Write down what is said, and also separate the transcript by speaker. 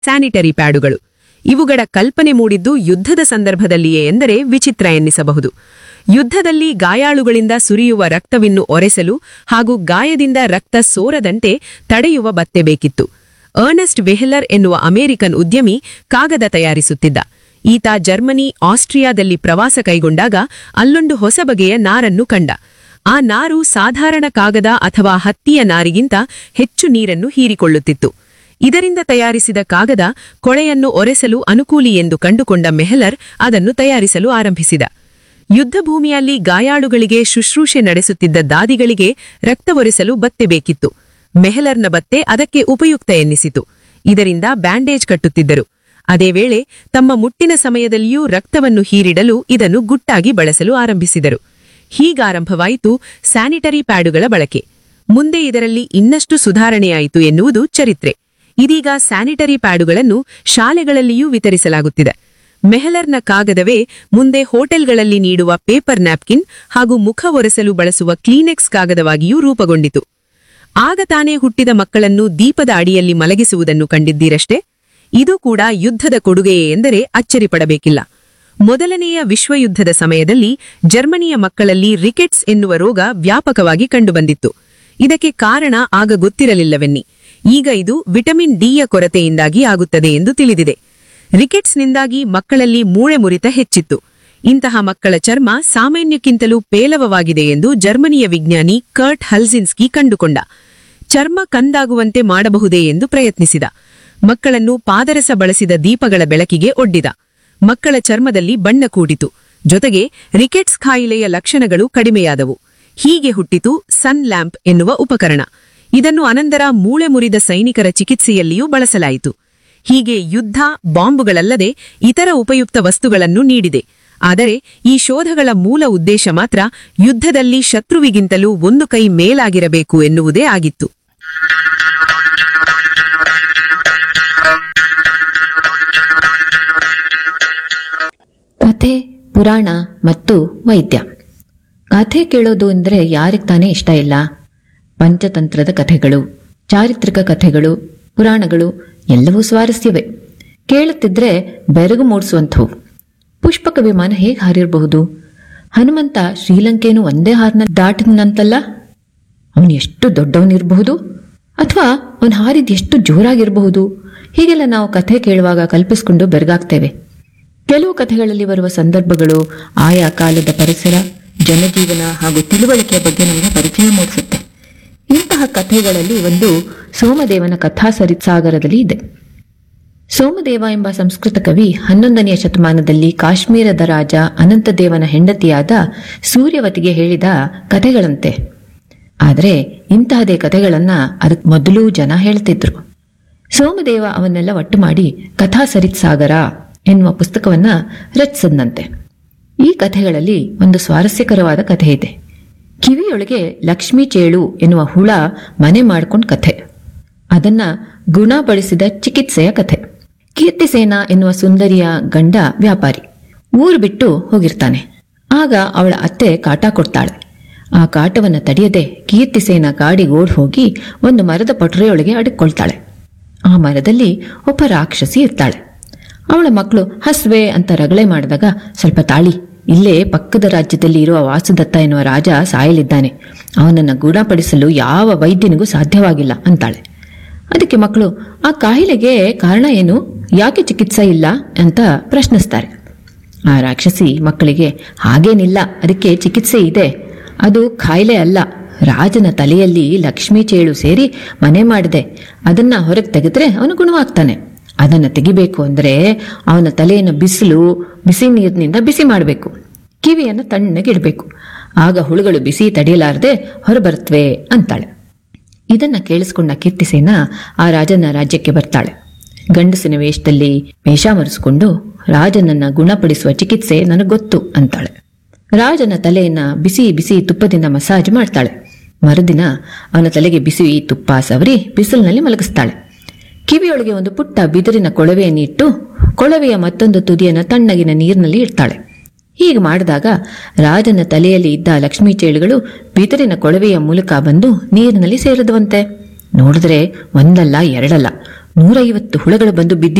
Speaker 1: sanitary ಪ್ಯಾಡುಗಳು ಇವುಗಳ ಕಲ್ಪನೆ ಮೂಡಿದ್ದು ಯುದ್ಧದ ಸಂದರ್ಭದಲ್ಲಿಯೇ ಎಂದರೆ ವಿಚಿತ್ರ ಎನ್ನಿಸಬಹುದು ಯುದ್ಧದಲ್ಲಿ ಗಾಯಾಳುಗಳಿಂದ ಸುರಿಯುವ ರಕ್ತವಿನ್ನು ಒರೆಸಲು ಹಾಗೂ ಗಾಯದಿಂದ ರಕ್ತ ಸೋರದಂತೆ ತಡೆಯುವ ಬತ್ತೆ ಬೇಕಿತ್ತು ಅರ್ನೆಸ್ಟ್ ವೆಹಲರ್ ಎನ್ನುವ ಅಮೆರಿಕನ್ ಉದ್ಯಮಿ ಕಾಗದ ತಯಾರಿಸುತ್ತಿದ್ದ ಈತ ಜರ್ಮನಿ ಆಸ್ಟ್ರಿಯಾದಲ್ಲಿ ಪ್ರವಾಸ ಕೈಗೊಂಡಾಗ ಅಲ್ಲೊಂದು ಹೊಸ ಬಗೆಯ ನಾರನ್ನು ಕಂಡ ಆ ನಾರು ಸಾಧಾರಣ ಕಾಗದ ಅಥವಾ ಹತ್ತಿಯ ನಾರಿಗಿಂತ ಹೆಚ್ಚು ನೀರನ್ನು ಹೀರಿಕೊಳ್ಳುತ್ತಿತ್ತು ಇದರಿಂದ ತಯಾರಿಸಿದ ಕಾಗದ ಕೊಳೆಯನ್ನು ಒರೆಸಲು ಅನುಕೂಲಿ ಎಂದು ಕಂಡುಕೊಂಡ ಮೆಹಲರ್ ಅದನ್ನು ತಯಾರಿಸಲು ಆರಂಭಿಸಿದ ಯುದ್ಧಭೂಮಿಯಲ್ಲಿ ಗಾಯಾಳುಗಳಿಗೆ ಶುಶ್ರೂಷೆ ನಡೆಸುತ್ತಿದ್ದ ದಾದಿಗಳಿಗೆ ರಕ್ತ ಒರೆಸಲು ಬತ್ತೆ ಬೇಕಿತ್ತು ಮೆಹಲರ್ನ ಬತ್ತೆ ಅದಕ್ಕೆ ಉಪಯುಕ್ತ ಎನ್ನಿಸಿತು ಇದರಿಂದ ಬ್ಯಾಂಡೇಜ್ ಕಟ್ಟುತ್ತಿದ್ದರು ಅದೇ ವೇಳೆ ತಮ್ಮ ಮುಟ್ಟಿನ ಸಮಯದಲ್ಲಿಯೂ ರಕ್ತವನ್ನು ಹೀರಿಡಲು ಇದನ್ನು ಗುಟ್ಟಾಗಿ ಬಳಸಲು ಆರಂಭಿಸಿದರು ಹೀಗಾರಂಭವಾಯಿತು ಸ್ಯಾನಿಟರಿ ಪ್ಯಾಡುಗಳ ಬಳಕೆ ಮುಂದೆ ಇದರಲ್ಲಿ ಇನ್ನಷ್ಟು ಸುಧಾರಣೆಯಾಯಿತು ಎನ್ನುವುದು ಚರಿತ್ರೆ ಇದೀಗ ಸ್ಯಾನಿಟರಿ ಪ್ಯಾಡುಗಳನ್ನು ಶಾಲೆಗಳಲ್ಲಿಯೂ ವಿತರಿಸಲಾಗುತ್ತಿದೆ ಮೆಹಲರ್ನ ಕಾಗದವೇ ಮುಂದೆ ಹೋಟೆಲ್ಗಳಲ್ಲಿ ನೀಡುವ ಪೇಪರ್ ನ್ಯಾಪ್ಕಿನ್ ಹಾಗೂ ಮುಖ ಒರೆಸಲು ಬಳಸುವ ಕ್ಲೀನೆಕ್ಸ್ ಕಾಗದವಾಗಿಯೂ ರೂಪುಗೊಂಡಿತು ಆಗ ತಾನೇ ಹುಟ್ಟಿದ ಮಕ್ಕಳನ್ನು ದೀಪದ ಅಡಿಯಲ್ಲಿ ಮಲಗಿಸುವುದನ್ನು ಕಂಡಿದ್ದೀರಷ್ಟೇ ಇದು ಕೂಡ ಯುದ್ಧದ ಕೊಡುಗೆಯೇ ಎಂದರೆ ಅಚ್ಚರಿಪಡಬೇಕಿಲ್ಲ ಮೊದಲನೆಯ ವಿಶ್ವಯುದ್ಧದ ಸಮಯದಲ್ಲಿ ಜರ್ಮನಿಯ ಮಕ್ಕಳಲ್ಲಿ ರಿಕೆಟ್ಸ್ ಎನ್ನುವ ರೋಗ ವ್ಯಾಪಕವಾಗಿ ಕಂಡುಬಂದಿತ್ತು ಇದಕ್ಕೆ ಕಾರಣ ಆಗ ಗೊತ್ತಿರಲಿಲ್ಲವೆನ್ನಿ ಈಗ ಇದು ವಿಟಮಿನ್ ಡಿಯ ಕೊರತೆಯಿಂದಾಗಿ ಆಗುತ್ತದೆ ಎಂದು ತಿಳಿದಿದೆ ರಿಕೆಟ್ಸ್ನಿಂದಾಗಿ ಮಕ್ಕಳಲ್ಲಿ ಮೂಳೆ ಮುರಿತ ಹೆಚ್ಚಿತ್ತು ಇಂತಹ ಮಕ್ಕಳ ಚರ್ಮ ಸಾಮಾನ್ಯಕ್ಕಿಂತಲೂ ಪೇಲವವಾಗಿದೆ ಎಂದು ಜರ್ಮನಿಯ ವಿಜ್ಞಾನಿ ಕರ್ಟ್ ಹಲ್ಸಿನ್ಸ್ಕಿ ಕಂಡುಕೊಂಡ ಚರ್ಮ ಕಂದಾಗುವಂತೆ ಮಾಡಬಹುದೇ ಎಂದು ಪ್ರಯತ್ನಿಸಿದ ಮಕ್ಕಳನ್ನು ಪಾದರಸ ಬಳಸಿದ ದೀಪಗಳ ಬೆಳಕಿಗೆ ಒಡ್ಡಿದ ಮಕ್ಕಳ ಚರ್ಮದಲ್ಲಿ ಬಣ್ಣ ಕೂಡಿತು ಜೊತೆಗೆ ರಿಕೆಟ್ಸ್ ಖಾಯಿಲೆಯ ಲಕ್ಷಣಗಳು ಕಡಿಮೆಯಾದವು ಹೀಗೆ ಹುಟ್ಟಿತು ಸನ್ ಲ್ಯಾಂಪ್ ಎನ್ನುವ ಉಪಕರಣ ಇದನ್ನು ಅನಂತರ ಮೂಳೆ ಮುರಿದ ಸೈನಿಕರ ಚಿಕಿತ್ಸೆಯಲ್ಲಿಯೂ ಬಳಸಲಾಯಿತು ಹೀಗೆ ಯುದ್ಧ ಬಾಂಬುಗಳಲ್ಲದೆ ಇತರ ಉಪಯುಕ್ತ ವಸ್ತುಗಳನ್ನು ನೀಡಿದೆ ಆದರೆ ಈ ಶೋಧಗಳ ಮೂಲ ಉದ್ದೇಶ ಮಾತ್ರ ಯುದ್ಧದಲ್ಲಿ ಶತ್ರುವಿಗಿಂತಲೂ ಒಂದು ಕೈ ಮೇಲಾಗಿರಬೇಕು ಎನ್ನುವುದೇ ಆಗಿತ್ತು
Speaker 2: ಕಥೆ ಪುರಾಣ ಮತ್ತು ವೈದ್ಯ ಕಥೆ ಕೇಳೋದು ಅಂದರೆ ಯಾರಿಗೆ ತಾನೇ ಇಷ್ಟ ಇಲ್ಲ ಪಂಚತಂತ್ರದ ಕಥೆಗಳು ಚಾರಿತ್ರಿಕ ಕಥೆಗಳು ಪುರಾಣಗಳು ಎಲ್ಲವೂ ಸ್ವಾರಸ್ಯವೇ ಕೇಳುತ್ತಿದ್ರೆ ಬೆರಗು ಮೂಡಿಸುವಂಥವು ಪುಷ್ಪಕ ವಿಮಾನ ಹೇಗೆ ಹಾರಿರಬಹುದು ಹನುಮಂತ ಶ್ರೀಲಂಕೆಯನ್ನು ಒಂದೇ ಹಾರನ ದಾಟಿದಂತಲ್ಲ ಅವನು ಎಷ್ಟು ದೊಡ್ಡವನಿರಬಹುದು ಅಥವಾ ಅವನು ಹಾರಿದ ಎಷ್ಟು ಜೋರಾಗಿರಬಹುದು ಹೀಗೆಲ್ಲ ನಾವು ಕಥೆ ಕೇಳುವಾಗ ಕಲ್ಪಿಸಿಕೊಂಡು ಬೆರಗಾಗ್ತೇವೆ ಕೆಲವು ಕಥೆಗಳಲ್ಲಿ ಬರುವ ಸಂದರ್ಭಗಳು ಆಯಾ ಕಾಲದ ಪರಿಸರ ಜನಜೀವನ ಹಾಗೂ ತಿಳುವಳಿಕೆಯ ಬಗ್ಗೆ ನಮಗೆ ಪರಿಚಯ ಮೂಡಿಸುತ್ತೆ ಇಂತಹ ಕಥೆಗಳಲ್ಲಿ ಒಂದು ಸೋಮದೇವನ ಕಥಾ ಸರಿಸಾಗರದಲ್ಲಿ ಇದೆ ಸೋಮದೇವ ಎಂಬ ಸಂಸ್ಕೃತ ಕವಿ ಹನ್ನೊಂದನೆಯ ಶತಮಾನದಲ್ಲಿ ಕಾಶ್ಮೀರದ ರಾಜ ಅನಂತದೇವನ ಹೆಂಡತಿಯಾದ ಸೂರ್ಯವತಿಗೆ ಹೇಳಿದ ಕಥೆಗಳಂತೆ ಆದರೆ ಇಂತಹದೇ ಕಥೆಗಳನ್ನ ಅದಕ್ಕೆ ಮೊದಲು ಜನ ಹೇಳ್ತಿದ್ರು ಸೋಮದೇವ ಅವನ್ನೆಲ್ಲ ಒಟ್ಟು ಮಾಡಿ ಕಥಾ ಸರಿತ್ಸಾಗರ ಎನ್ನುವ ಪುಸ್ತಕವನ್ನ ರಚಿಸದಂತೆ ಈ ಕಥೆಗಳಲ್ಲಿ ಒಂದು ಸ್ವಾರಸ್ಯಕರವಾದ ಕಥೆ ಇದೆ ಕಿವಿಯೊಳಗೆ ಲಕ್ಷ್ಮೀ ಚೇಳು ಎನ್ನುವ ಹುಳ ಮನೆ ಮಾಡ್ಕೊಂಡ್ ಕಥೆ ಅದನ್ನ ಗುಣಪಡಿಸಿದ ಚಿಕಿತ್ಸೆಯ ಕಥೆ ಕೀರ್ತಿಸೇನ ಎನ್ನುವ ಸುಂದರಿಯ ಗಂಡ ವ್ಯಾಪಾರಿ ಊರು ಬಿಟ್ಟು ಹೋಗಿರ್ತಾನೆ ಆಗ ಅವಳ ಅತ್ತೆ ಕಾಟ ಕೊಡ್ತಾಳೆ ಆ ಕಾಟವನ್ನ ತಡೆಯದೆ ಕೀರ್ತಿಸೇನ ಗಾಡಿಗೆ ಓಡ್ ಹೋಗಿ ಒಂದು ಮರದ ಪಟರೆಯೊಳಗೆ ಅಡಕ್ಕೊಳ್ತಾಳೆ ಆ ಮರದಲ್ಲಿ ಒಬ್ಬ ರಾಕ್ಷಸಿ ಇರ್ತಾಳೆ ಅವಳ ಮಕ್ಕಳು ಹಸ್ವೆ ಅಂತ ರಗಳೆ ಮಾಡಿದಾಗ ಸ್ವಲ್ಪ ತಾಳಿ ಇಲ್ಲೇ ಪಕ್ಕದ ರಾಜ್ಯದಲ್ಲಿ ಇರುವ ವಾಸುದತ್ತ ಎನ್ನುವ ರಾಜ ಸಾಯಲಿದ್ದಾನೆ ಅವನನ್ನ ಗುಣಪಡಿಸಲು ಯಾವ ವೈದ್ಯನಿಗೂ ಸಾಧ್ಯವಾಗಿಲ್ಲ ಅಂತಾಳೆ ಅದಕ್ಕೆ ಮಕ್ಕಳು ಆ ಕಾಯಿಲೆಗೆ ಕಾರಣ ಏನು ಯಾಕೆ ಚಿಕಿತ್ಸೆ ಇಲ್ಲ ಅಂತ ಪ್ರಶ್ನಿಸ್ತಾರೆ ಆ ರಾಕ್ಷಸಿ ಮಕ್ಕಳಿಗೆ ಹಾಗೇನಿಲ್ಲ ಅದಕ್ಕೆ ಚಿಕಿತ್ಸೆ ಇದೆ ಅದು ಕಾಯಿಲೆ ಅಲ್ಲ ರಾಜನ ತಲೆಯಲ್ಲಿ ಲಕ್ಷ್ಮೀ ಚೇಳು ಸೇರಿ ಮನೆ ಮಾಡಿದೆ ಅದನ್ನ ಹೊರಗೆ ತೆಗೆದ್ರೆ ಅವನು ಗುಣವಾಗ್ತಾನೆ ಅದನ್ನ ತೆಗಿಬೇಕು ಅಂದ್ರೆ ಅವನ ತಲೆಯನ್ನು ಬಿಸಿಲು ಬಿಸಿ ನೀರಿನಿಂದ ಬಿಸಿ ಮಾಡಬೇಕು ಕಿವಿಯನ್ನು ತಣ್ಣಗಿಡಬೇಕು ಆಗ ಹುಳುಗಳು ಬಿಸಿ ತಡೆಯಲಾರದೆ ಹೊರಬರುತ್ತವೆ ಅಂತಾಳೆ ಇದನ್ನ ಕೇಳಿಸ್ಕೊಂಡ ಕೀರ್ತಿಸೇನ ಆ ರಾಜನ ರಾಜ್ಯಕ್ಕೆ ಬರ್ತಾಳೆ ಗಂಡಸಿನ ವೇಷದಲ್ಲಿ ವೇಷ ಮರೆಸಿಕೊಂಡು ರಾಜನನ್ನ ಗುಣಪಡಿಸುವ ಚಿಕಿತ್ಸೆ ನನಗೆ ಗೊತ್ತು ಅಂತಾಳೆ ರಾಜನ ತಲೆಯನ್ನ ಬಿಸಿ ಬಿಸಿ ತುಪ್ಪದಿಂದ ಮಸಾಜ್ ಮಾಡ್ತಾಳೆ ಮರುದಿನ ಅವನ ತಲೆಗೆ ಬಿಸಿ ತುಪ್ಪ ಸವರಿ ಬಿಸಿಲಿನಲ್ಲಿ ಮಲಗಿಸ್ತಾಳೆ ಕಿವಿಯೊಳಗೆ ಒಂದು ಪುಟ್ಟ ಬಿದಿರಿನ ಕೊಳವೆಯನ್ನು ಇಟ್ಟು ಕೊಳವೆಯ ಮತ್ತೊಂದು ತುದಿಯನ್ನು ತಣ್ಣಗಿನ ನೀರಿನಲ್ಲಿ ಇಡ್ತಾಳೆ ಹೀಗೆ ಮಾಡಿದಾಗ ರಾಜನ ತಲೆಯಲ್ಲಿ ಇದ್ದ ಲಕ್ಷ್ಮೀ ಚೇಳುಗಳು ಬಿದಿರಿನ ಕೊಳವೆಯ ಮೂಲಕ ಬಂದು ನೀರಿನಲ್ಲಿ ಸೇರಿದವಂತೆ ನೋಡಿದ್ರೆ ಒಂದಲ್ಲ ಎರಡಲ್ಲ ನೂರೈವತ್ತು ಹುಳಗಳು ಬಂದು ಬಿದ್ದಿ